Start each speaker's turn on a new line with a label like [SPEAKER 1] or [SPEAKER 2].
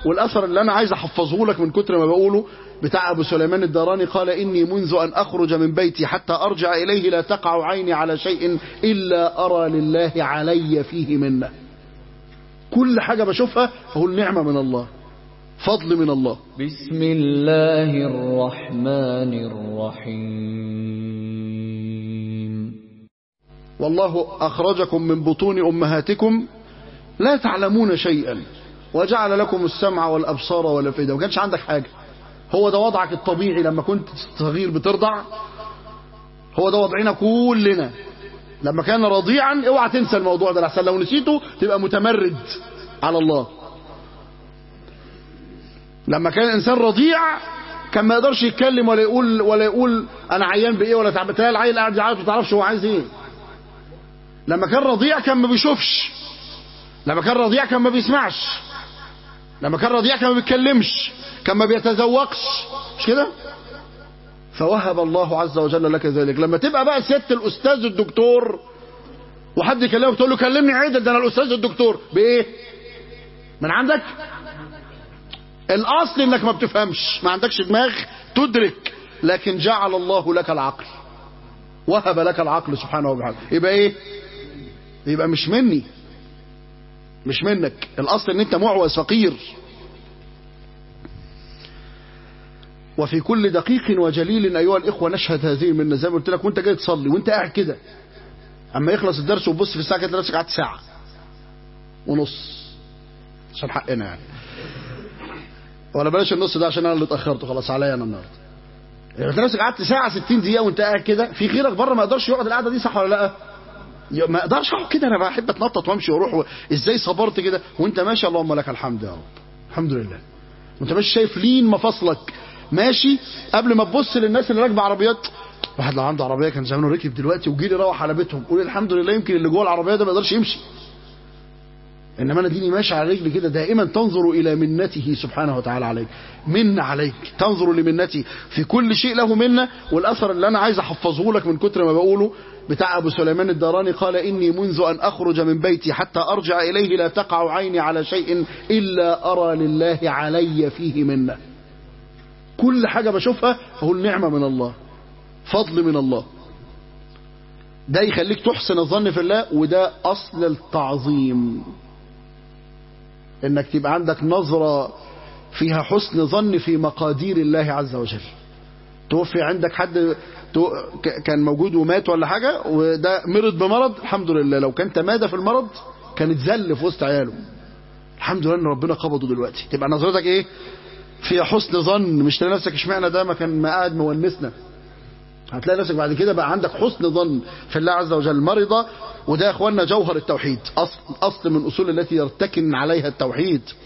[SPEAKER 1] والاثر اللي انا عايز احفظه لك من كتر ما بقوله بتاع ابو سليمان الداراني قال اني منذ ان اخرج من بيتي حتى ارجع اليه لا تقع عيني على شيء الا ارى لله علي فيه منه كل حاجه بشوفها اقول نعمه من الله فضل من الله
[SPEAKER 2] بسم الله الرحمن الرحيم
[SPEAKER 1] والله أخرجكم من بطون أمهاتكم لا تعلمون شيئا وجعل لكم السمع والأبصار والأفئدة ما كانش عندك حاجة هو ده وضعك الطبيعي لما كنت صغير بترضع هو ده وضعنا كلنا لما كان رضيعا اوعى تنسى الموضوع ده لحسن لو نسيته تبقى متمرد على الله لما كان الانسان رضيع كان ما يقدرش يتكلم ولا يقول ولا يقول انا عيان بايه ولا تعبان تلاقي العيل قاعد يعيط ما تعرفش هو عايز ايه لما كان رضيع كان ما بيشوفش لما كان رضيع كان ما بيسمعش لما كان رضيع كان ما بيتكلمش كان ما بيتذوقش مش كده فوهب الله عز وجل لك ذلك لما تبقى بقى ست الاستاذ الدكتور وحد يكلمك تقول له كلمني عدل ده انا الاستاذ الدكتور بايه من عندك الاصل انك ما بتفهمش ما عندكش دماغ تدرك لكن جعل الله لك العقل وهب لك العقل سبحانه وتعالى يبقى ايه يبقى مش مني مش منك الاصل ان انت معوز فقير وفي كل دقيق وجليل ايها الاخوه نشهد هذه المنه زي ما قلت لك وانت جاي تصلي وانت قاعد كده اما يخلص الدرس وتبص في الساعه كده تلاقي نفسك قعدت ساعه ونص عشان حقنا يعني ولا بلاش النص ده عشان انا اللي اتاخرت خلاص عليا انا النهارده يعني انت نفسك قعدت ساعه 60 دقيقه وانت قاعد كده في غيرك بره ما يقدرش يقعد القعده دي صح ولا لا يا- ما اقدرش اقعد كده انا بحب اتنطط وامشي واروح و... ازاي صبرت كده وانت ماشي اللهم لك الحمد يا رب الحمد لله وانت ماشي شايف لين مفاصلك ماشي قبل ما تبص للناس اللي راكبه عربيات واحد لو عنده عربيه كان زمانه ركب دلوقتي وجي لي روح على بيتهم قول الحمد لله يمكن اللي جوه العربيه ده ما يقدرش يمشي انما انا ديني ماشي على رجلي كده دائما تنظر الى منته سبحانه وتعالى عليك من عليك تنظر لمنته في كل شيء له منه والاثر اللي انا عايز احفظه لك من كتر ما بقوله بتاع ابو سليمان الداراني قال اني منذ ان اخرج من بيتي حتى ارجع اليه لا تقع عيني على شيء الا ارى لله علي فيه منه كل حاجه بشوفها اقول نعمه من الله فضل من الله ده يخليك تحسن الظن في الله وده اصل التعظيم انك تبقى عندك نظرة فيها حسن ظن في مقادير الله عز وجل توفي عندك حد تو- ك- كان موجود ومات ولا حاجة وده مرض بمرض الحمد لله لو كان تمادى في المرض كان اتذل في وسط عياله الحمد لله ان ربنا قبضه دلوقتي تبقى نظرتك ايه فيها حسن ظن مش تلاقي نفسك اشمعنى ده ما كان ما قاعد مونسنا هتلاقي نفسك بعد كده بقى عندك حسن ظن في الله عز وجل مرض وده يا اخوانا جوهر التوحيد اصل اصل من اصول التي يرتكن عليها التوحيد